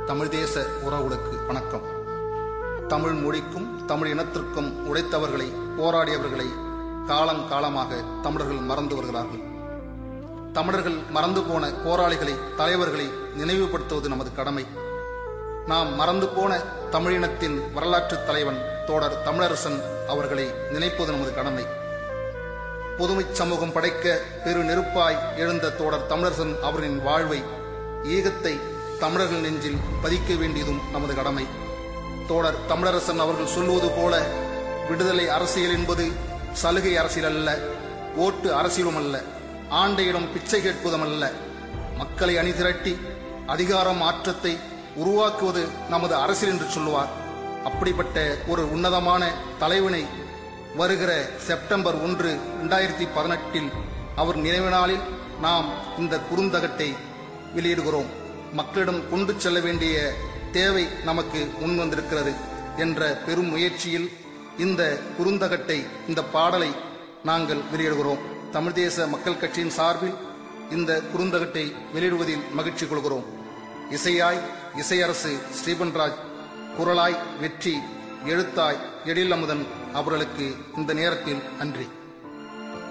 தமிழ் தேச உறவுகளுக்கு வணக்கம் தமிழ் மொழிக்கும் தமிழ் இனத்திற்கும் உழைத்தவர்களை போராடியவர்களை காலங்காலமாக தமிழர்கள் மறந்து வருகிறார்கள் தமிழர்கள் மறந்து போன போராளிகளை தலைவர்களை நினைவுபடுத்துவது நமது கடமை நாம் மறந்து போன தமிழினத்தின் வரலாற்றுத் தலைவன் தோடர் தமிழரசன் அவர்களை நினைப்பது நமது கடமை பொதுமைச் சமூகம் படைக்க பெரு நெருப்பாய் எழுந்த தோடர் தமிழரசன் அவர்களின் வாழ்வை ஈகத்தை தமிழர்கள் நெஞ்சில் பதிக்க வேண்டியதும் நமது கடமை தோடர் தமிழரசன் அவர்கள் சொல்வது போல விடுதலை அரசியல் என்பது சலுகை அரசியல் அல்ல ஓட்டு அரசியலும் அல்ல ஆண்டையிடம் பிச்சை கேட்பதும் அல்ல மக்களை அணிதிரட்டி அதிகார மாற்றத்தை உருவாக்குவது நமது அரசியல் என்று சொல்லுவார் அப்படிப்பட்ட ஒரு உன்னதமான தலைவனை வருகிற செப்டம்பர் ஒன்று இரண்டாயிரத்தி பதினெட்டில் அவர் நினைவு நாளில் நாம் இந்த குறுந்தகட்டை வெளியிடுகிறோம் மக்களிடம் கொண்டு செல்ல வேண்டிய தேவை நமக்கு முன் வந்திருக்கிறது என்ற பெரும் முயற்சியில் இந்த குறுந்தகட்டை இந்த பாடலை நாங்கள் வெளியிடுகிறோம் தமிழ் தேச மக்கள் கட்சியின் சார்பில் இந்த குறுந்தகட்டை வெளியிடுவதில் மகிழ்ச்சி கொள்கிறோம் இசையாய் இசையரசு ஸ்ரீபன்ராஜ் குரலாய் வெற்றி எழுத்தாய் எழில் அமுதன் அவர்களுக்கு இந்த நேரத்தில் நன்றி